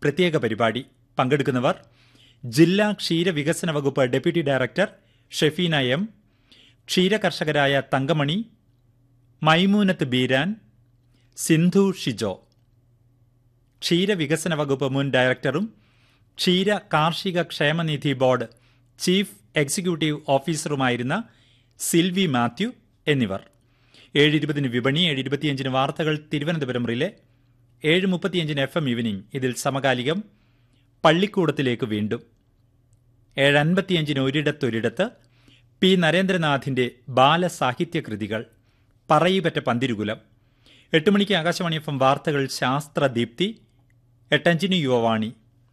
പ്രത്യേക പരിപാടി പങ്കെടുക്കുന്നവർ ജില്ലാ ക്ഷീരവികസന വകുപ്പ് ഡെപ്യൂട്ടി ഡയറക്ടർ ഷെഫീന എം ക്ഷീരകർഷകരായ തങ്കമണി മൈമൂനത്ത് ബീരാൻ സിന്ധു ഷിജോ ക്ഷീരവികസന വകുപ്പ് മുൻ ഡയറക്ടറും ക്ഷീര കാർഷിക ക്ഷേമനിധി ബോർഡ് ചീഫ് എക്സിക്യൂട്ടീവ് ഓഫീസറുമായിരുന്ന സിൽവി മാത്യു എന്നിവർ ഏഴ് ഇരുപതിന് വിപണി ഏഴ് ഇരുപത്തിയഞ്ചിന് വാർത്തകൾ തിരുവനന്തപുരം റിലെ ഏഴ് മുപ്പത്തിയഞ്ചിന് എഫ് എം ഈവനിംഗ് ഇതിൽ സമകാലികം പള്ളിക്കൂടത്തിലേക്ക് വീണ്ടും ഏഴ് അൻപത്തിയഞ്ചിന് ഒരിടത്തൊരിടത്ത് പി നരേന്ദ്രനാഥിന്റെ ബാലസാഹിത്യ കൃതികൾ പറയിപ്പറ്റ പന്തിരുകുലം എട്ട് മണിക്ക് ആകാശവാണി എഫ് എം വാർത്തകൾ ശാസ്ത്രദീപ്തി എട്ടഞ്ചിന് യുവവാണി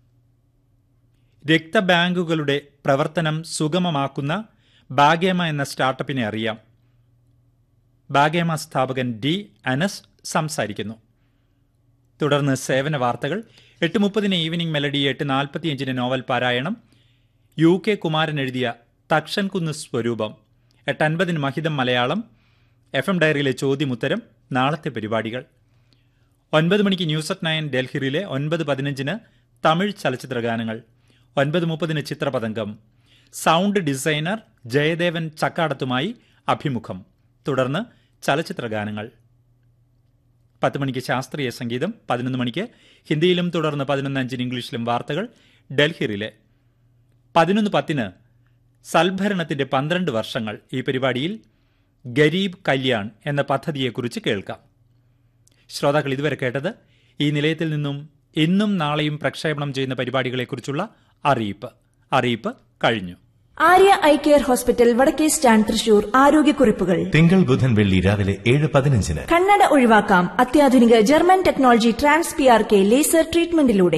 രക്തബാങ്കുകളുടെ പ്രവർത്തനം സുഗമമാക്കുന്ന ബാഗേമ എന്ന സ്റ്റാർട്ടപ്പിനെ അറിയാം ബാഗേമ സ്ഥാപകൻ ഡി അനസ് സംസാരിക്കുന്നു തുടർന്ന് സേവന വാർത്തകൾ എട്ട് മുപ്പതിന് ഈവനിംഗ് മെലഡി എട്ട് നാൽപ്പത്തിയഞ്ചിന് നോവൽ പാരായണം യു കെ കുമാരൻ എഴുതിയ തക്ഷൻ കുന്ന് സ്വരൂപം എട്ട് അൻപതിന് മഹിതം മലയാളം എഫ് എം ഡയറിയിലെ ചോദ്യമുത്തരം നാളത്തെ പരിപാടികൾ ഒൻപത് മണിക്ക് ന്യൂസ് അറ്റ് നയൻ ഡൽഹിയിലെ ഒൻപത് പതിനഞ്ചിന് തമിഴ് ചലച്ചിത്ര ഗാനങ്ങൾ ഒൻപത് മുപ്പതിന് ചിത്രപതംഗം സൗണ്ട് ഡിസൈനർ ജയദേവൻ ചക്കാടത്തുമായി അഭിമുഖം തുടർന്ന് ചലച്ചിത്ര ഗാനങ്ങൾ പത്ത് മണിക്ക് ശാസ്ത്രീയ സംഗീതം പതിനൊന്ന് മണിക്ക് ഹിന്ദിയിലും തുടർന്ന് പതിനൊന്ന് അഞ്ചിന് ഇംഗ്ലീഷിലും വാർത്തകൾ ഡൽഹിയിലെ പതിനൊന്ന് പത്തിന് സൽഭരണത്തിന്റെ പന്ത്രണ്ട് വർഷങ്ങൾ ഈ പരിപാടിയിൽ ഗരീബ് കല്യാൺ എന്ന പദ്ധതിയെക്കുറിച്ച് കേൾക്കാം ശ്രോതാക്കൾ ഇതുവരെ കേട്ടത് ഈ നിലയത്തിൽ നിന്നും ഇന്നും നാളെയും പ്രക്ഷേപണം ചെയ്യുന്ന പരിപാടികളെക്കുറിച്ചുള്ള അറിയിപ്പ് അറിയിപ്പ് കഴിഞ്ഞു ആര്യ ഐ കെയർ ഹോസ്പിറ്റൽ വടക്കേ സ്റ്റാൻഡ് തൃശൂർ ആരോഗ്യക്കുറിപ്പുകൾ തിങ്കൾ ബുധൻ വെള്ളി രാവിലെ ഏഴ് പതിനഞ്ചിന് കണ്ണട ഒഴിവാക്കാം അത്യാധുനിക German technology trans P R K laser ട്രീറ്റ്മെന്റിലൂടെ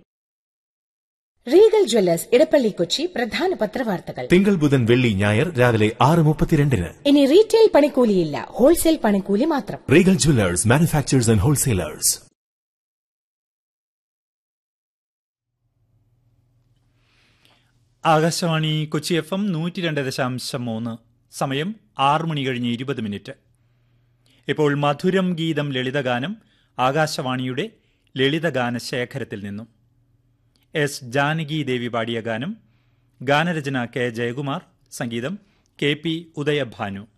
റീഗൽ ജ്വല്ലേഴ്സ് ഇടപ്പള്ളി കൊച്ചി പ്രധാന പത്രവാർത്തകൾ തിങ്കൾ ബുധൻ വെള്ളി ഞായർ രാവിലെ ആറ് മുപ്പത്തിരണ്ടിന് ഇനി റീറ്റെയിൽ പണിക്കൂലിയില്ല ഹോൾസെയിൽ പണിക്കൂലി മാത്രം Regal jewellers manufacturers and wholesalers Akashvani Kochi F M നൂറ്റി രണ്ട് ദശാംശം മൂന്ന് സമയം ആറ് മണി കഴിഞ്ഞ് ഇരുപത് മിനിറ്റ് ഇപ്പോൾ മധുരം ഗീതം ലളിതഗാനം ആകാശവാണിയുടെ ലളിതഗാന ശേഖരത്തിൽ നിന്നും എസ് ജാനകി ദേവി പാടിയ ഗാനം ഗാനരചന കെ ജയകുമാർ സംഗീതം കെ പി ഉദയഭാനു